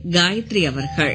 காயத்ரி அவர்கள்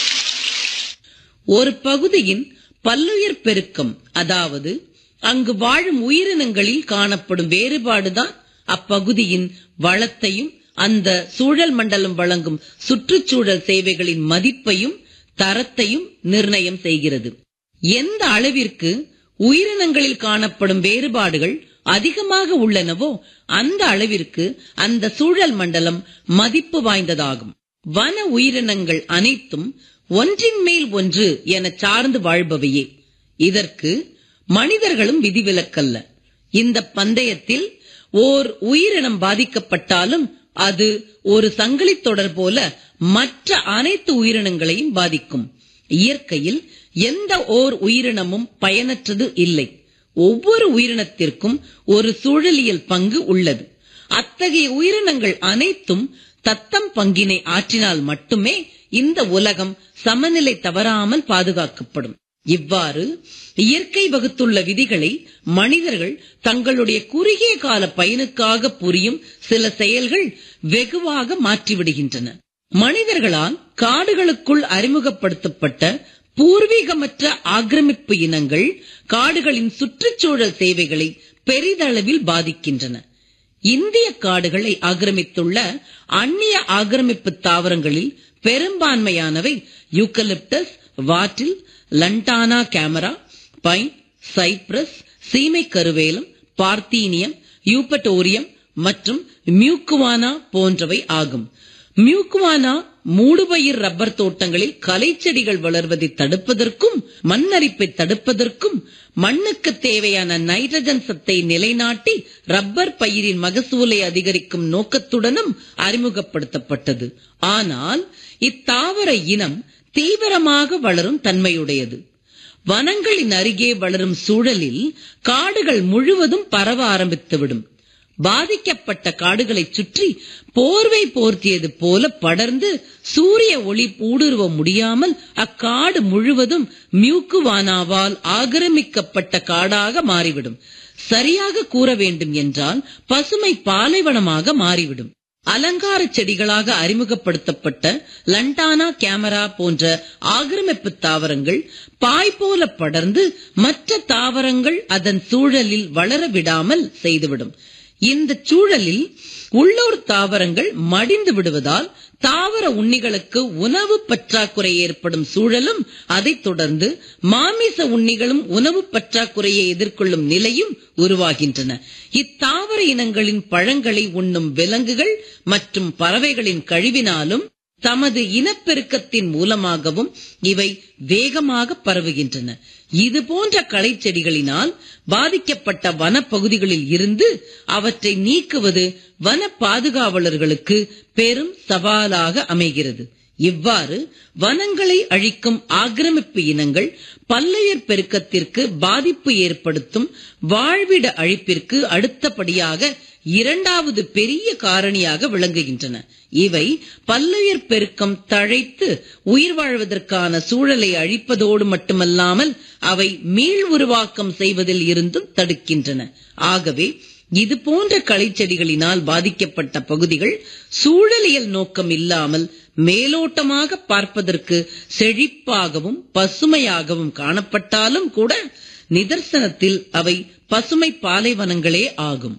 ஒரு பகுதியின் பல்லுயிர் பெருக்கம் அதாவது அங்கு வாழும் உயிரினங்களில் காணப்படும் வேறுபாடுதான் அப்பகுதியின் வளத்தையும் அந்த சூழல் மண்டலம் வழங்கும் சுற்றுச்சூழல் சேவைகளின் மதிப்பையும் தரத்தையும் நிர்ணயம் செய்கிறது எந்த அளவிற்கு உயிரினங்களில் காணப்படும் வேறுபாடுகள் அதிகமாக உள்ளனவோ அந்த அளவிற்கு அந்த சூழல் மண்டலம் மதிப்பு வாய்ந்ததாகும் வன உயிரினங்கள் அனைத்தும் ஒன்றின் மேல் ஒன்று என சார்ந்து வாழ்பவையே இதற்கு மனிதர்களும் விதிவிலக்கல்ல இந்த பந்தயத்தில் ஓர் உயிரினம் பாதிக்கப்பட்டாலும் அது ஒரு சங்கிலி தொடர் போல மற்ற அனைத்து உயிரினங்களையும் பாதிக்கும் இயற்கையில் எந்த ஓர் உயிரினமும் பயனற்றது இல்லை ஒவ்வொரு உயிரினத்திற்கும் ஒரு சூழலியல் பங்கு உள்ளது அத்தகைய உயிரினங்கள் அனைத்தும் தத்தம் பங்கினை ஆற்றினால் மட்டுமே இந்த உலகம் சமநிலை தவறாமல் பாதுகாக்கப்படும் இவ்வாறு இயற்கை வகுத்துள்ள விதிகளை மனிதர்கள் தங்களுடைய குறுகிய கால பயனுக்காக புரியும் சில செயல்கள் வெகுவாக மாற்றிவிடுகின்றன மனிதர்களால் காடுகளுக்குள் அறிமுகப்படுத்தப்பட்ட பூர்வீகமற்ற ஆக்கிரமிப்பு இனங்கள் காடுகளின் சுற்றுச்சூழல் சேவைகளை பெரிதளவில் பாதிக்கின்றன இந்திய காடுகளை ஆக்கிரமித்துள்ள அந்நிய ஆக்கிரமிப்பு தாவரங்களில் பெரும்பான்மையானவை யூக்கலிப்டஸ் வாட்டில் லண்டானா கேமரா பைன் சைப்ரஸ் சீமை கருவேலம் பார்த்தீனியம் யூபட்டோரியம் மற்றும் மியூக்குவானா போன்றவை ஆகும் மியூக்குவானா மூடுபயிர் ரப்பர் தோட்டங்களில் கலைச்செடிகள் வளர்வதை தடுப்பதற்கும் மண்ணரிப்பை தடுப்பதற்கும் மண்ணுக்கு தேவையான நைட்ரஜன் சத்தை நிலைநாட்டி ரப்பர் பயிரின் மகசூலை அதிகரிக்கும் நோக்கத்துடனும் அறிமுகப்படுத்தப்பட்டது ஆனால் இத்தாவர இனம் தீவிரமாக வளரும் தன்மையுடையது வனங்களின் அருகே வளரும் சூழலில் காடுகள் முழுவதும் பரவ ஆரம்பித்துவிடும் பாதிக்கப்பட்ட காடுகளை சுற்றி போர்வை போர்த்தியது போல படர்ந்து சூரிய ஒளி ஊடுருவ முடியாமல் அக்காடு முழுவதும் மியூக்குவானாவால் ஆக்கிரமிக்கப்பட்ட காடாக மாறிவிடும் சரியாக கூற வேண்டும் என்றால் பசுமை பாலைவனமாக மாறிவிடும் அலங்கார செடிகளாக அறிமுகப்படுத்தப்பட்ட லண்டானா கேமரா போன்ற ஆக்கிரமிப்பு தாவரங்கள் பாய் போல படர்ந்து மற்ற தாவரங்கள் அதன் சூழலில் வளர விடாமல் செய்துவிடும் இந்த சூழலில் உள்ளூர் தாவரங்கள் மடிந்து விடுவதால் தாவர உண்ணிகளுக்கு உணவு பற்றாக்குறை ஏற்படும் சூழலும் அதைத் தொடர்ந்து மாமிச உண்ணிகளும் உணவு பற்றாக்குறையை எதிர்கொள்ளும் நிலையும் உருவாகின்றன இத்தாவர இனங்களின் பழங்களை உண்ணும் விலங்குகள் மற்றும் பறவைகளின் கழிவினாலும் தமது இனப்பெருக்கத்தின் மூலமாகவும் இவை வேகமாக பரவுகின்றன இது போன்ற களை செடிகளினால் பாதிக்கப்பட்ட வனப்பகுதிகளில் இருந்து அவற்றை நீக்குவது வன பாதுகாவலர்களுக்கு பெரும் சவாலாக அமைகிறது இவ்வாறு வனங்களை அழிக்கும் ஆக்கிரமிப்பு இனங்கள் பல்லுயிர் பெருக்கத்திற்கு பாதிப்பு ஏற்படுத்தும் வாழ்விட அழிப்பிற்கு அடுத்தபடியாக இரண்டாவது பெரிய காரணியாக விளங்குகின்றன இவை பல்லுயிர் பெருக்கம் தழைத்து உயிர் வாழ்வதற்கான சூழலை அழிப்பதோடு மட்டுமல்லாமல் அவை மீள் உருவாக்கம் செய்வதில் இருந்தும் தடுக்கின்றன ஆகவே இது போன்ற களைச்செடிகளினால் பாதிக்கப்பட்ட பகுதிகள் சூழலியல் நோக்கம் இல்லாமல் மேலோட்டமாக பார்ப்பதற்கு செழிப்பாகவும் பசுமையாகவும் காணப்பட்டாலும் கூட நிதர்சனத்தில் அவை பசுமை பாலைவனங்களே ஆகும்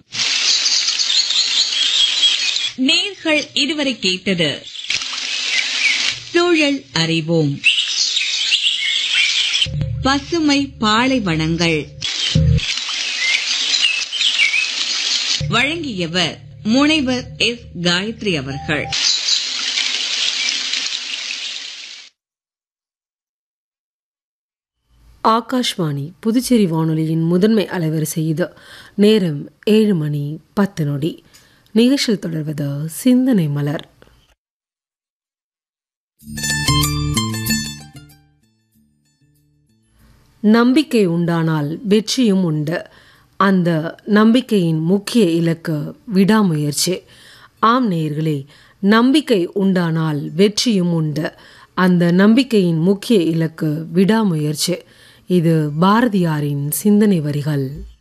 நேர்கள் இதுவரை கேட்டது சூழல் அறிவோம் பசுமை பாலைவனங்கள் வழங்கியவர் முனைவர் எஸ் காயத்ரி அவர்கள் ஆகாஷ்வாணி புதுச்சேரி வானொலியின் முதன்மை அலைவரிசை இது நேரம் ஏழு மணி பத்து நொடி நிகழ்ச்சியில் தொடர்வது சிந்தனை மலர் நம்பிக்கை உண்டானால் வெற்றியும் உண்டு அந்த நம்பிக்கையின் முக்கிய இலக்கு விடாமுயற்சி ஆம் நேயர்களே நம்பிக்கை உண்டானால் வெற்றியும் உண்டு அந்த நம்பிக்கையின் முக்கிய இலக்கு விடாமுயற்சி இது பாரதியாரின் சிந்தனை வரிகள்